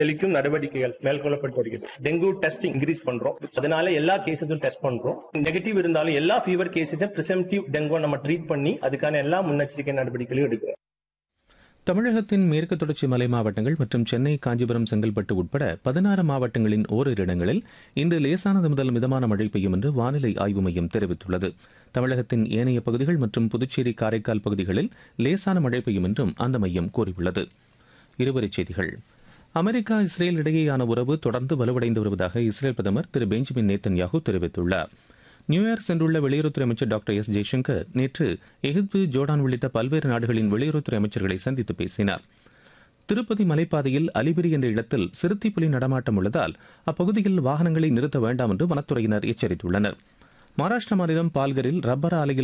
தெளிக்கும் நடவடிக்கைகள் மேற்கொள்ளப்பட்டு வருகிறது டெங்கு டெஸ்டிங் இன்க்ரீஸ் பண்றோம் அதனால எல்லா கேசஸும் டெஸ்ட் பண்றோம் நெகட்டிவ் இருந்தாலும் எல்லா ஃபீவர் கேசஸும் பிரிசெம்டிவ் டெங்கு நம்ம ட்ரீட் பண்ணி அதுக்கான எல்லா முன்னெச்சரிக்கை நடவடிக்கைகளும் எடுக்கிறோம் தமிழகத்தின் மேற்கு தொடர்ச்சி மலை மாவட்டங்கள் மற்றும் சென்னை காஞ்சிபுரம் செங்கல்பட்டு உட்பட பதினாறு மாவட்டங்களின் ஓரிரு இடங்களில் இன்று லேசானது முதல் மிதமான மழை பெய்யும் என்று வானிலை ஆய்வு மையம் தெரிவித்துள்ளது தமிழகத்தின் ஏனைய பகுதிகள் மற்றும் புதுச்சேரி காரைக்கால் பகுதிகளில் லேசான மழை பெய்யும் என்றும் அந்த மையம் கூறியுள்ளது இருவரிச் செய்திகள் அமெரிக்கா இஸ்ரேல் இடையேயான உறவு தொடர்ந்து வலுவடைந்து வருவதாக இஸ்ரேல் பிரதமர் திரு பெஞ்சமின் நேத்தன்யாகு தெரிவித்துள்ளார் நியூயார்க் சென்றுள்ள வெளியுறவுத்துறை அமைச்சர் டாக்டர் எஸ் ஜெய்சங்கர் நேற்று எகிப்து ஜோர்டான் உள்ளிட்ட பல்வேறு நாடுகளின் வெளியுறவுத்துறை அமைச்சர்களை சந்தித்து பேசினார் திருப்பதி மலைப்பாதையில் அலிபிரி என்ற இடத்தில் சிறுத்தை புலி நடமாட்டம் உள்ளதால் அப்பகுதியில் வாகனங்களை நிறுத்த வேண்டாம் என்று வனத்துறையினர் எச்சரித்துள்ளனர் மகாராஷ்டிரா மாநிலம் பால்கரில் ரப்பர் ஆலையில்